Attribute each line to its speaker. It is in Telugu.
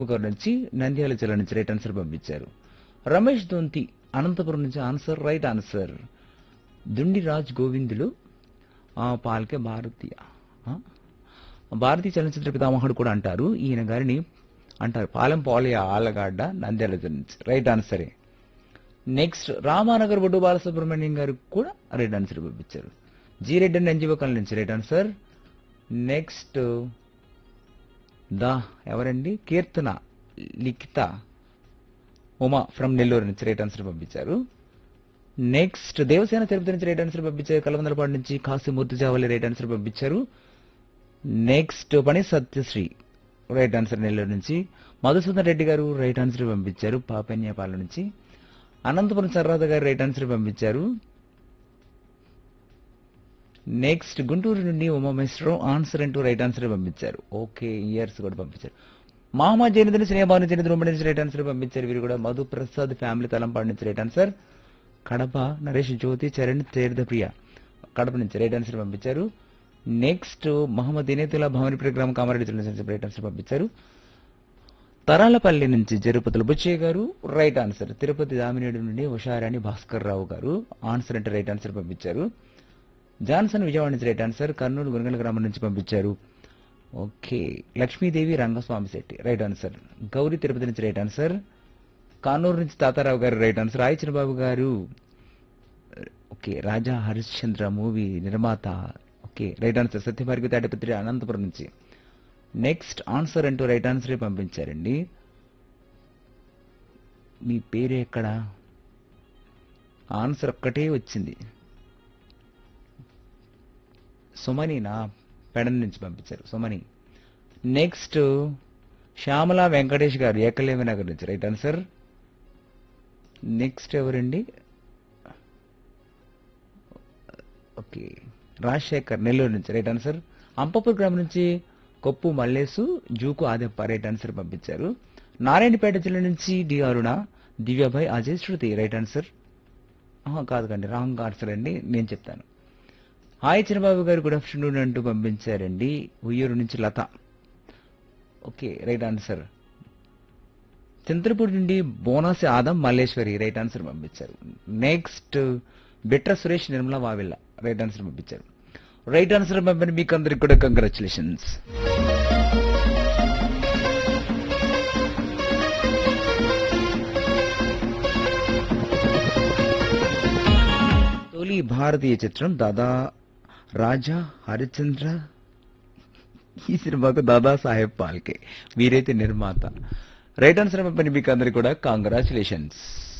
Speaker 1: గారి నుంచి నంద్యాల జిల్లా నుంచి రైట్ ఆన్సర్ పంపించారు రమేష్ దొంతి అనంతపురం నుంచి answer right answer Dhundiraj గోవిందులు ఆ పాల్కే భారతీయ ఆ? భారతీయ చలనచిత్ర పితామహుడు కూడా అంటారు ఈయన గారిని అంటారు పాలెం పాలయ ఆలగడ్డ నంద్యాల జిల్లా నుంచి రైట్ ఆన్సరే నెక్స్ట్ రామానగర్ బొడ్డు బాలసుబ్రహ్మణ్యం గారు కూడా రైట్ ఆన్సర్ పంపించారు G Reddy and NGO colony నుంచి రైట్ ఆన్సర్ నెక్స్ట్ దా ఎవరండి కీర్తన లిఖిత ఉమా ఫ్రమ్ నెల్లూరు నుంచి రైట్ ఆన్సర్ పంపించారు నెక్స్ట్ దేవసేన తిరుపతి నుంచి రైట్ ఆన్సర్ పంపించారు కలవందలపాడు నుంచి కాశీమూర్తి జావలి రైట్ ఆన్సర్ పంపించారు నెక్స్ట్ పని సత్యశ్రీ రైట్ ఆన్సర్ నెల్లూరు నుంచి మధుసూదన్ రెడ్డి గారు రైట్ ఆన్సర్ పంపించారు పాపన్యపాలెం నుంచి అనంతపురం సర్రాధ గారు రైట్ ఆన్సర్ పంపించారు నెక్స్ట్ గుంటూరు నుండి ఉమామేశ్వరం ఆన్సర్ అంటూ రైట్ ఆన్సర్ పంపించారు ఓకే ఇయర్స్ కూడా పంపించారు మామ జనిదని స్నేహభాను జనిదని ఉమ్మడి నుంచి రైట్ ఆన్సర్ పంపించారు వీరు కూడా మధు ప్రసాద్ ఫ్యామిలీ తలంపాడు నుంచి రైట్ ఆన్సర్ కడప నరేష్ జ్యోతి చరణ్ తీర్థప్రియ కడప నుంచి రైట్ ఆన్సర్ పంపించారు నెక్స్ట్ మహమ్మద్ ఇనేతుల్లా భవని ప్రోగ్రామ్ కామారెడ్డి నుంచి రైట్ ఆన్సర్ పంపించారు తరాలపల్లి నుంచి జరుపతుల బుచ్చయ్య గారు రైట్ ఆన్సర్ తిరుపతి దామినేడు నుండి ఉషారాణి భాస్కర్ రావు గారు ఆన్సర్ అంటే రైట్ ఆన్సర్ పంపించారు జాన్సన్ విజయవాడ నుంచి రైట్ ఆన్సర్ కర్నూలు గురగల గ్రామం నుంచి పంపించారు okay Lakshmidevi Rangaswamy Shetty right answer Gowri Tirupati నుంచి రైట్ ఆన్సర్ కానూరు నుంచి తాతారావు గారు రైట్ ఆన్సర్ రాయ చిన్నబాబు గారు ఓకే రాజా హరిశ్చంద్ర మూవీ నిర్మాత okay right answer Satyabhargavi Tadipatri Anantapur నుంచి నెక్స్ట్ ఆన్సర్ అంటూ రైట్ ఆన్సరే పంపించారండి మీ పేరు ఎక్కడ ఆన్సర్ ఒక్కటే వచ్చింది సుమని నా పెడన్ నుంచి పంపించారు సుమని నెక్స్ట్ శ్యామల వెంకటేష్ గారు ఏకలేవి నగర్ నుంచి రైట్ ఆన్సర్ నెక్స్ట్ ఎవరండి ఓకే రాజశేఖర్ నెల్లూరు నుంచి రైట్ ఆన్సర్ అంపపూర్ గ్రామం నుంచి కొప్పు మల్లేసు జూకు ఆదెప్ప రైట్ ఆన్సర్ పంపించారు నారాయణపేట జిల్లా నుంచి D Aruna Divyabhai Ajay Shruti right answer ఆహా, కాదు కండి రాంగ్ ఆన్సర్ అండి నేను చెప్తాను హాయ్ చిరబాబు గారు గుడ్ ఆఫ్టర్నూన్ అంటూ పంపించారండి ఉయ్యూరు నుంచి Latha okay right answer Chintalapudi నుండి బోనాసి ఆదం మల్లేశ్వరి రైట్ ఆన్సర్ పంపించారు next Bitra Suresh Nirmala Vavilla right answer పంపించారు రైట్ ఆన్సర్ పంపిన మీకు అందరికి కూడా కంగ్రాచులేషన్స్ తొలి భారతీయ చిత్రం దాదా రాజా హరిచంద్ర ఈ సినిమాకు దాదా సాహెబ్ పాల్కే వీరైతే నిర్మాత రైట్ ఆన్సర్ పంపిన మీకు అందరికి కూడా కాంగ్రాచులేషన్స్